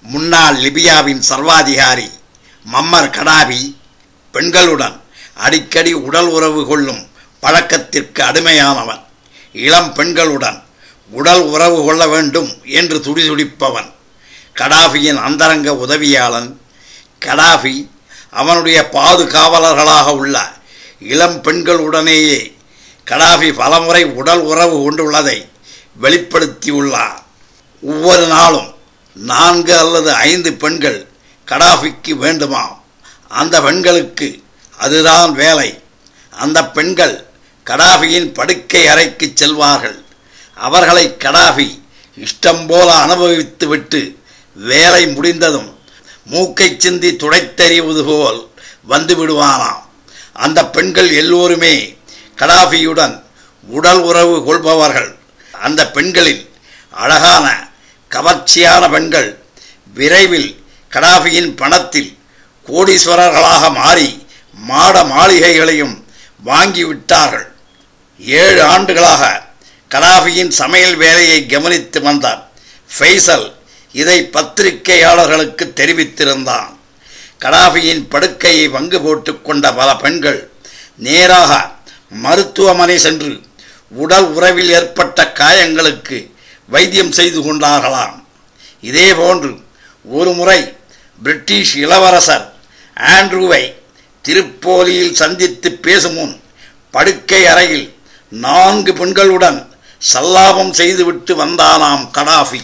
முன்னாள் லிபியாவின் சர்வாதிகாரி murmur Gaddafi பெண்களுடன் அடிக்கடி உடல் உறவு கொள்ளும் பழக்கத்திற்கு அடிமையானவன் இளம் பெண்களுடன் உடல் உறவு கொள்ள வேண்டும் என்று துடிதுடிப்பவன் கடாபியின் அந்தரங்க உதவியாளன் கடாபி அவனுடைய பாதுகாவலர்களாக உள்ள இளம் பெண்களுடனேயே கடாபி பலமுறை உடல் உறவு கொண்டுள்ளதை வெளிப்படுத்தியுள்ளார் ஒவ்வொரு நாளும் நான்கு அல்லது ஐந்து பெண்கள் கடாபிக்கு வேண்டுமாம் அந்த பெண்களுக்கு அதுதான் வேலை அந்த பெண்கள் கடாபியின் படுக்கை அறைக்கு செல்வார்கள் அவர்களை கடாபி இஷ்டம் போல அனுபவித்துவிட்டு வேலை முடிந்ததும் மூக்கை சிந்தி துடைத்தெறிவது போல் வந்து விடுவானாம் அந்த பெண்கள் எல்லோருமே கடாபியுடன் உடல் உறவு கொள்பவர்கள் அந்த பெண்களில் அழகான கவர்ச்சியான பெண்கள் விரைவில் கடாபியின் பணத்தில் கோடீஸ்வரர்களாக மாறி மாட மாளிகைகளையும் வாங்கிவிட்டார்கள் ஏழு ஆண்டுகளாக கடாபியின் சமையல் வேலையை கவனித்து வந்தார் ஃபைசல் இதை பத்திரிகையாளர்களுக்கு தெரிவித்திருந்தான் கடாபியின் படுக்கையை பங்கு போட்டுக் கொண்ட பல பெண்கள் நேராக மருத்துவமனை சென்று உடல் உறவில் ஏற்பட்ட காயங்களுக்கு வைத்தியம் செய்து கொண்டார்களாம் இதேபோன்று ஒரு முறை பிரிட்டிஷ் இளவரசர் ஆண்ட்ரூவை திருப்போலியில் சந்தித்து பேசும் முன் படுக்கை அறையில் நான்கு பெண்களுடன் சல்லாபம் செய்துவிட்டு வந்தானாம் கடாஃபி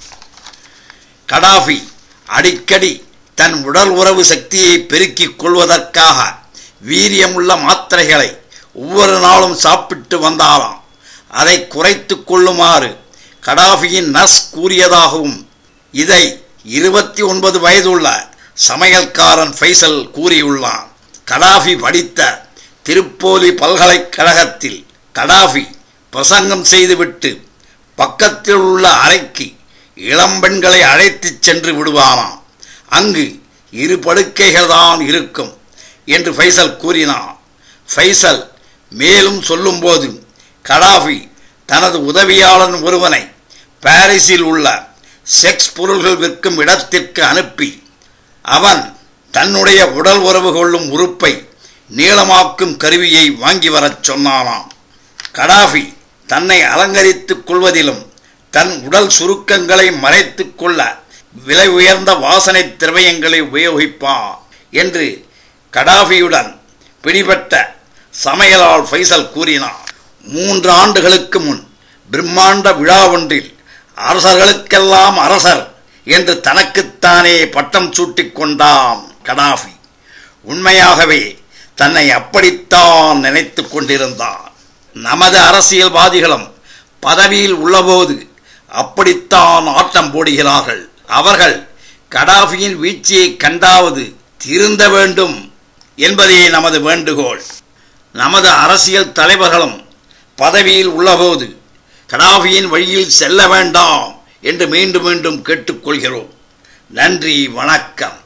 கடாஃபி அடிக்கடி தன் உடல் உறவு சக்தியை பெருக்கிக் கொள்வதற்காக வீரியமுள்ள மாத்திரைகளை ஒவ்வொரு நாளும் சாப்பிட்டு வந்தாராம் அதை குறைத்து கொள்ளுமாறு கடாஃபியின் நர்ஸ் கூறியதாகவும் இதை இருபத்தி ஒன்பது வயதுள்ள சமையல்காரன் ஃபைசல் கூறியுள்ளான் கடாஃபி படித்த திருப்போலி பல்கலைக்கழகத்தில் கடாஃபி பிரசங்கம் செய்துவிட்டு பக்கத்தில் உள்ள அறைக்கு இளம்பெண்களை அழைத்துச் சென்று விடுவானாம் அங்கு இரு படுக்கைகள் தான் இருக்கும் என்று ஃபைசல் கூறினான் ஃபைசல் மேலும் சொல்லும்போது கடாஃபி தனது உதவியாளன் ஒருவனை பாரிஸில் உள்ள செக்ஸ் பொருள்கள் விற்கும் இடத்திற்கு அனுப்பி அவன் தன்னுடைய உடல் உறவு கொள்ளும் உறுப்பை நீளமாக்கும் கருவியை வாங்கி வரச் சொன்னானாம் கடாஃபி தன்னை அலங்கரித்துக் கொள்வதிலும் தன் உடல் சுருக்கங்களை மறைத்துக் கொள்ள விலை உயர்ந்த வாசனை திரவியங்களை உபயோகிப்பான் என்று கடாஃபியுடன் பிடிபட்ட சமையலால் ஃபைசல் கூறினார் மூன்று ஆண்டுகளுக்கு முன் பிரம்மாண்ட விழா ஒன்றில் அரசர்களுக்கெல்லாம் அரசர் என்று தனக்குத்தானே பட்டம் சூட்டிக் கொண்டான் கடாஃபி உண்மையாகவே தன்னை அப்படித்தான் நினைத்துக் கொண்டிருந்தான் நமது அரசியல்வாதிகளும் பதவியில் உள்ளபோது அப்படித்தான் ஆட்டம் போடுகிறார்கள் அவர்கள் கடாஃபியின் வீழ்ச்சியை கண்டாவது திருந்த வேண்டும் என்பதே நமது வேண்டுகோள் நமது அரசியல் தலைவர்களும் பதவியில் உள்ளபோது கடாஃபியின் வழியில் செல்ல வேண்டாம் என்று மீண்டும் மீண்டும் கேட்டுக்கொள்கிறோம் நன்றி வணக்கம்